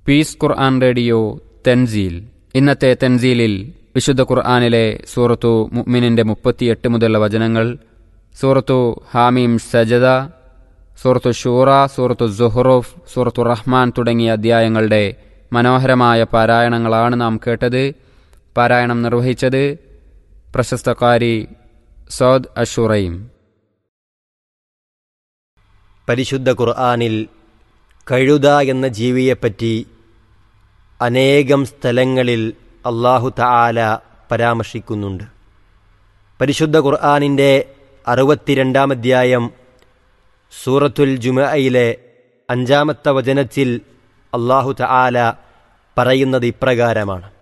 piece ഖുർആൻ radio Thanzeel ഇന്നത്തെ തെൻസീലിൽ വിശുദ്ധ ഖുർആാനിലെ സൂറത്തു മുഅ്മിനിന്റെ മുപ്പത്തിയെട്ട് മുതലുള്ള വചനങ്ങൾ സൂറത്തു ഹാമീം സജദ സൂറത്തു ഷൂറ സൂറത്തു സുഹ്റുഫ് സൂറത്തു റഹ്മാൻ തുടങ്ങിയ അധ്യായങ്ങളുടെ മനോഹരമായ പാരായണങ്ങളാണ് നാം കേട്ടത് പാരായണം നിർവഹിച്ചത് പ്രശസ്തകാരി സൗദ് അഷുറൈം പരിശുദ്ധ ഖുർആാനിൽ കഴുത എന്ന ജീവിയെപ്പറ്റി അനേകം സ്ഥലങ്ങളിൽ അള്ളാഹു തആല പരാമർശിക്കുന്നുണ്ട് പരിശുദ്ധ ഖുർആാനിൻ്റെ അറുപത്തിരണ്ടാം അധ്യായം സൂറത്തുൽ ജുമയിലെ അഞ്ചാമത്തെ വചനത്തിൽ അള്ളാഹു തആല പറയുന്നത് ഇപ്രകാരമാണ്